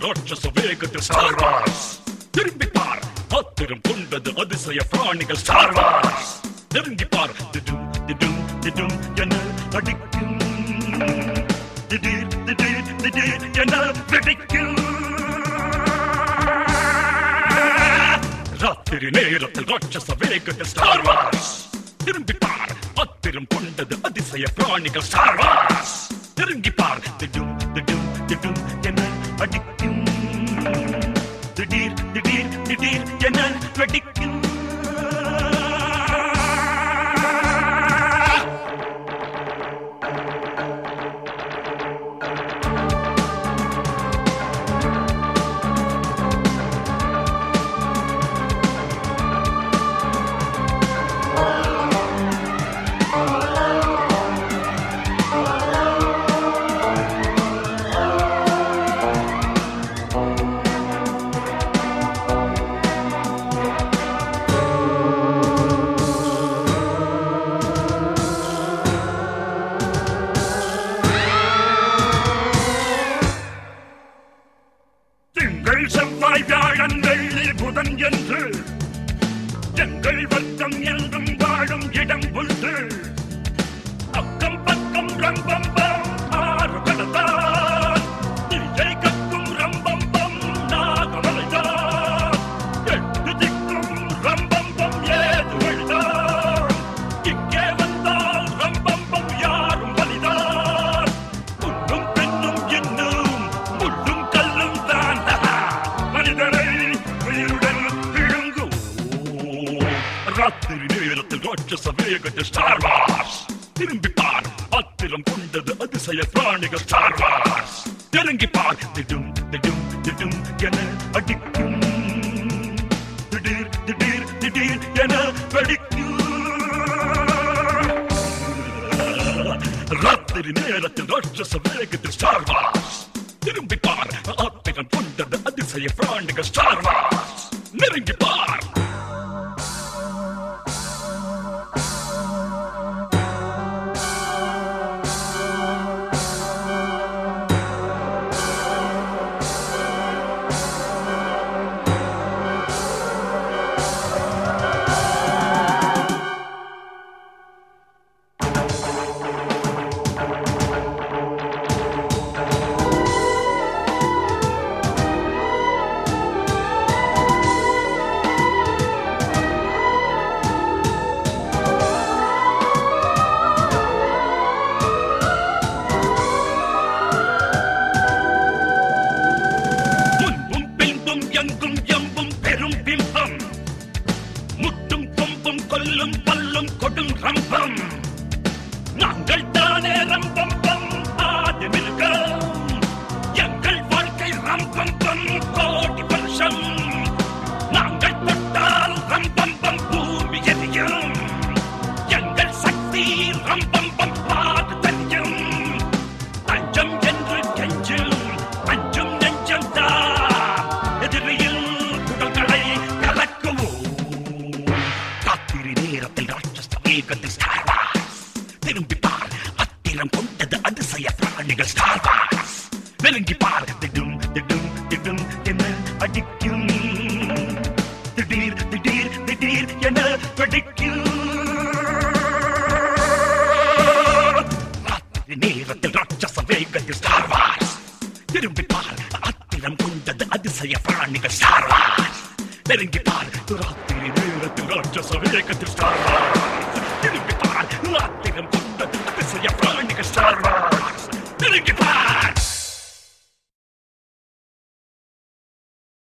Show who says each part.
Speaker 1: ராட்சச வேகத்தில் star Wars திரும்பி பார் ஆத்திரம் கொண்டது அதிசய பிராணிகள் ஸ்டார் வார்ஸ் நெருங்கி பார் திடும் திடும் திடும் என அடிக்கும் திடீர் திடீர் திடீர் என வெடிக்கும் ராத்திரி நேரத்தில் ராட்சச வேகத்தில் ஸ்டார் வார்ஸ் திரும்பி பார் ஆத்திரம் கொண்டது அதிசய பிராணிகள் ஸ்டார் வார்ஸ் நெருங்கி பார் திடும் திடும் திடும் என அடிக்கும் திடீர் திடீர் திடீர் என வெடிக்கும் திங்கள் செவ்வாய் வியாழன் வெள்ளி புதன் என்று எங்கள் வர்க்கம் என்றும் வாழும் இடம் உண்டு அக்கம் பக்கம் ரம்பம் பம் ஆறு கடத்தான் திசை கக்கும் ரம்பம் பம் நாகமலைதான் எட்டு திக்கும் ரம்பம் பம் ஏது வழிதான் இங்கே வந்தால் ரம்பம் பம் யாரும் வலிதான் முன்னும் பின்னும் இன்னும் முள்ளும் கல்லும் தான் மனிதனை உயிருடன் விழுங்கும் ராத்திரி நேரத்தில் ராட்சச வேகத்தில் ஸ்டார் வார்ஸ் திரும்பி பார் ஆத்திரம் கொண்டது அதிசய பிராணிகள் ஸ்டார் வார்ஸ் நெருங்கி பார் திடும் திடும் திடும் என அடிக்கும் திடீர் திடீர் திடீர் என வெடிக்கும் ராத்திரி நேரத்தில் ராட்சச வேகத்தில் ஸ்டார் வார்ஸ் திரும்பி பார் ஆத்திரம் கொண்டது அதிசய பிராணிகள் ஸ்டார் வார்ஸ் நெருங்கி பார் முன்பும் பின்பும் எங்கும் எம்பும் பெரும் பிம்பம் முட்டும் கொம்பும் கொல்லும் பல்லும் கொடும் ரம்பம் நாங்கள் தானே ரம்பம் பம் ஆதி மிருகம் எங்கள் வாழ்க்கை ரம்பம் பம் கோடி வருஷம் நாங்கள் தொட்டால் ரம்பம் பம் பூமி எரியும் எங்கள் சக்தி ரம்பம் பம் பாடு தெரியும் அஞ்சம் என்று கெஞ்சும் அஞ்சும் நெஞ்சம் தான் எதிரியில் குடல்களை கலக்குவோம் ராத்திரி நேரத்தில் ராட்சச வேகத்தில் ஸ்டார் வார்ஸ் திரும்பி பார் அத்திரம் கொண்டது அதிசய பிராணிகள் ஸ்டார் வார்ஸ் நெருங்கி பார் திடும் திடும் திடும் என அடிக்கும் திடீர் திடீர் திடீர் என வெடிக்கும் ராத்திரி நேரத்தில் ராட்சச வேகத்தில் ஸ்டார் வார்ஸ் திரும்பி பார் ஆத்திரம் கொண்டது அதிசய பிராணிகள் ஸ்டார் வார்ஸ் நெருங்கி பார் ராத்திரி நேரத்தில் ராட்சச வேகத்தில் ஸ்டார் வார்ஸ் திரும்பி பார் ஆத்திரம் கொண்டது அதிசய பிராணிகள் ஸ்டார் வார்ஸ் நெருங்கி பார்